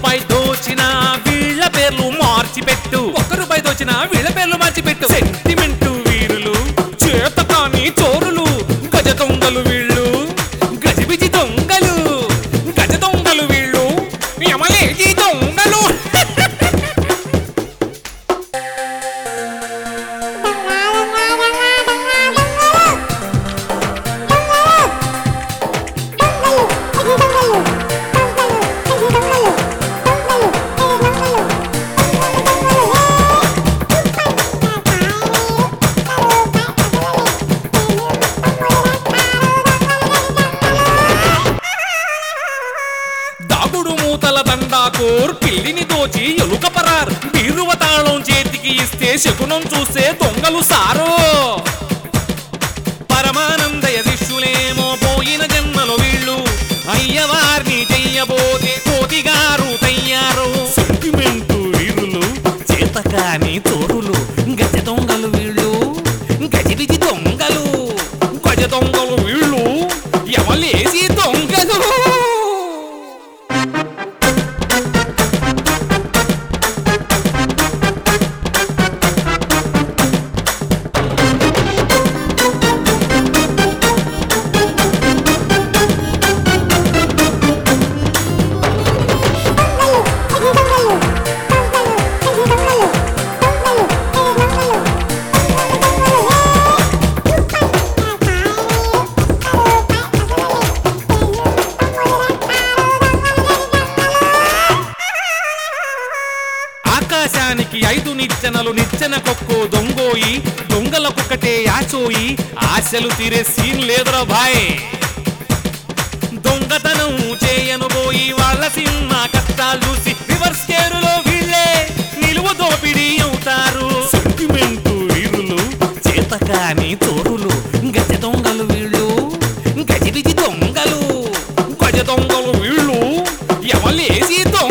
రూపాయి దోచిన వీళ్ళ పేర్లు మార్చి పెట్టు ఒక్క రూపాయి దోచిన వీళ్ళ పేర్లు మార్చిపెట్టు సెంటిమెంట్ వీరులు చేతకాని చోరులు గజ దొంగలు వీళ్ళు గజిబిజి దొంగలు గజ దొంగలు వీళ్ళు యమలేజి దొంగలు దాగుడు మూతల దండాకోర్ పిల్లిని దోచి ఎలుక పరార్ బీరువ తాళం చేతికి ఇస్తే శకునం చూస్తే దొంగలు సారో పరమానందయ శిష్యులేమో పోయిన జన్మలో వీళ్ళు అయ్యవారిని చెయ్యబోతే కోతిగారు తయ్యారు సెంటిమెంటు వీరులు చేతకాని చోరులు గజ దొంగలు వీళ్ళు గజిబిజి దొంగలు గజ దొంగలు వీళ్ళు ఎవలేసి దొంగలు ఆకాశానికి ఐదు నిచ్చెనలు నిచ్చెన కొక్కో దొంగోయి దొంగలకొక్కటే యాచోయి ఆశలు తీరే సీన్ లేదురా భాయ్ దొంగతనం చేయను పోయి వాళ్ళ సినిమా కష్టాలు చూసి రివర్స్ కేరులో వీళ్ళే నిలువ దోపిడీ అవుతారు సెంటిమెంటు వీరులు చేతకాని చోరులు గజ దొంగలు వీళ్ళు గజిబిజి దొంగలు గజ దొంగలు వీళ్ళు ఎవలేసి దొంగలు